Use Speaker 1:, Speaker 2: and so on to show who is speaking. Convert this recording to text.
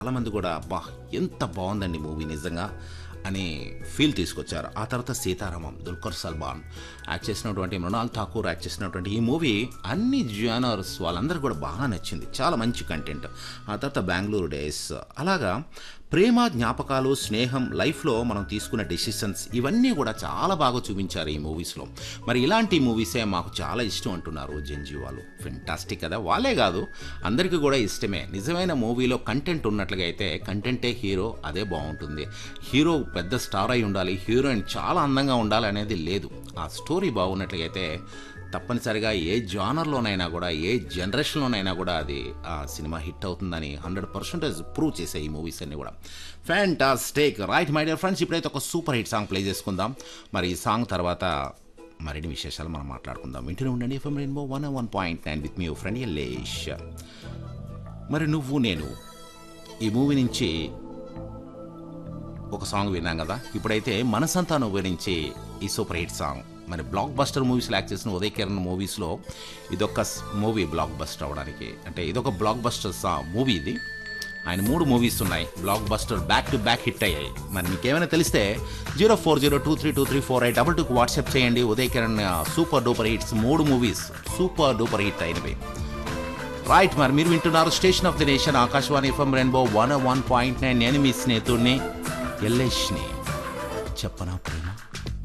Speaker 1: చాలామంది కూడా అబ్బా ఎంత బాగుందండి మూవీ నిజంగా అని ఫీల్ తీసుకొచ్చారు ఆ తర్వాత సీతారామం దుల్కర్ సల్మాన్ యాక్ట్ చేసినటువంటి మృణాల్ ఠాకూర్ యాక్ట్ చేసినటువంటి ఈ మూవీ అన్ని జానర్స్ వాళ్ళందరూ కూడా బాగా నచ్చింది చాలా మంచి కంటెంట్ ఆ తర్వాత బెంగళూరు డేస్ అలాగా ప్రేమ జ్ఞాపకాలు స్నేహం లైఫ్లో మనం తీసుకున్న డెసిషన్స్ ఇవన్నీ కూడా చాలా బాగా చూపించారు ఈ మూవీస్లో మరి ఇలాంటి మూవీసే మాకు చాలా ఇష్టం అంటున్నారు జంజీ వాళ్ళు ఫెంటాస్టిక్ కదా వాళ్ళే కాదు అందరికీ కూడా ఇష్టమే నిజమైన మూవీలో కంటెంట్ ఉన్నట్లుగా అయితే కంటెంటే హీరో అదే బాగుంటుంది హీరో పెద్ద స్టార్ అయి ఉండాలి హీరోయిన్ చాలా అందంగా ఉండాలి అనేది లేదు ఆ స్టోరీ బాగున్నట్లయితే తప్పనిసరిగా ఏ జానర్లోనైనా కూడా ఏ జనరేషన్లోనైనా కూడా అది ఆ సినిమా హిట్ అవుతుందని హండ్రెడ్ పర్సెంటేజ్ ప్రూవ్ చేసే ఈ మూవీస్ అన్ని కూడా fantastic right my dear friends ఇప్పుడైతే ఒక సూపర్ హిట్ సాంగ్ ప్లే చేసుకుందాం మరి ఈ సాంగ్ తర్వాత మరిన్ని విశేషాలు మనం మాట్లాడుకుందాం ఇంటిలో ఉండండి FM rainbow one one point nine with మీ ఫ్రెండ్ ఎల్లేష్ మరి నువ్వు నేను ఈ మూవీ నుంచి ఒక సాంగ్ విన్నాం కదా ఇప్పుడైతే మనసంతా నువ్వు నుంచి ఈ సూపర్ హిట్ సాంగ్ మరి బ్లాక్ బస్టర్ మూవీస్లో యాక్ట్ చేసిన ఉదయ్ కిరణ్ మూవీస్లో ఇదొక మూవీ బ్లాక్ బస్టర్ అవడానికి అంటే ఇదొక బ్లాక్ బస్టర్ సా మూవీ ఇది ఆయన మూడు మూవీస్ ఉన్నాయి blockbuster back to back hit అయ్యాయి మరి మీకేమైనా తెలిస్తే zero four zero two three two three four eight double టూకి వాట్సాప్ చేయండి Uday Kiran super duper hits మూడు మూవీస్ సూపర్ డూపర్ హిట్ అయినవి రైట్ మరి మీరు వింటున్నారు station of the nation Akashvani FM rainbow one one point nine నేను మీ స్నేహితుడిని ఎల్లేష్ని చెప్పనా ప్రేమ